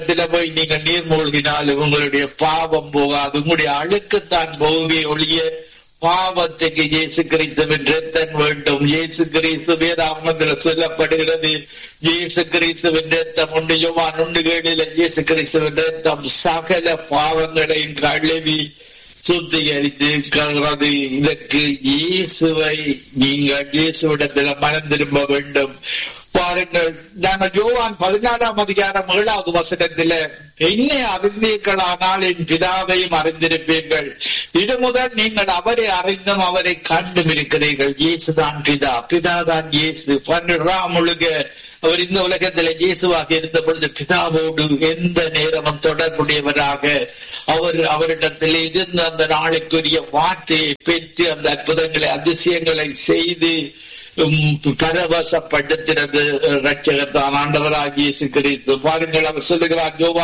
இடத்துல போய் நீங்க நீர் மூழ்கினாலும் உங்களுடைய பாவம் போகாது உங்களுடைய அழுக்குத்தான் போகவே ஒழிய பாவத்துக்கு இயேசு கிறிஸ்துவின் ரத்தம் வேண்டும் இயேசு கிறிஸ்து வேதாமத்தில் சொல்லப்படுகிறது இயேசு கிறிஸ்துவின் ரத்தம் உண்டு யோவான் உண்டு கேடில இயேசு கிறிஸ்துவின் ரத்தம் சகல பாவங்களையும் கழுவி சுத்திகரித்து இதற்கு இயேசுவை நீங்கள் இயேசுவிடத்தில் மனம் திரும்ப வேண்டும் பாருங்கள் நாங்கள் யோவான் பதினாலாம் அதிகாரம் ஏழாவது வசனத்தில என்னை அறிந்தீர்களானால் என் பிதாவையும் அறிந்திருப்பீர்கள் இது முதல் நீங்கள் அவரை அறிந்தும் அவரை கண்டும் இருக்கிறீர்கள் இயேசுதான் பிதா பிதாதான் இயேசு பன்னிராம் முழுக அவர் இந்த உலகத்தில் இயேசுவாக இருந்த பொழுது பிதாவோடு எந்த நேரமும் தொடர்புடையவராக அவர் அவரிடத்தில் இருந்து அந்த நாளைக்குரிய வார்த்தையை பெற்று அந்த அற்புதங்களை அதிசயங்களை செய்து பரவசப்படுத்தினது ரட்சகத்தான் ஆண்டவராகிய இயேசு கிறிஸ்து பாருங்கள் அவர் சொல்லுகிறார் யோவா